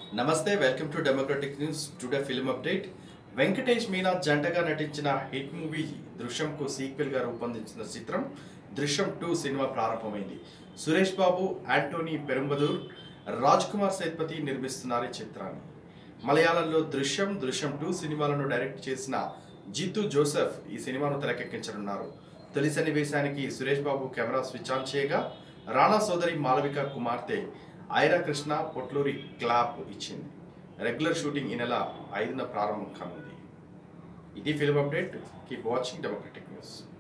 నమస్తే welcome to democratic news today film update Venkatesh Meena జంటగా నటించిన హిట్ మూవీ దృశ్యంకు సీక్వెల్ గా రూపొందించిన చిత్రం దృశ్యం టూ సినిమా ప్రారంభమైంది సురేష్ బాబు యాంటోనీ పెరుంబదూర్ రాజ్ కుమార్ సేత్పతి నిర్మిస్తున్నారు ఈ చిత్రాన్ని మలయాళంలో దృశ్యం దృశ్యం టూ సినిమాలను డైరెక్ట్ చేసిన జీతు జోసెఫ్ ఈ సినిమాను తెరకెక్కించనున్నారు తొలి సన్నివేశానికి Suresh Babu camera switch on చేయగా రాణా సోదరి మాలవిక కుమార్తె ఐరా కృష్ణ పొట్లూరి క్లాప్ ఇచ్చింది రెగ్యులర్ షూటింగ్ ఈ నెల ఐదున ప్రారంభం కానుంది ఇది film update keep watching democratic news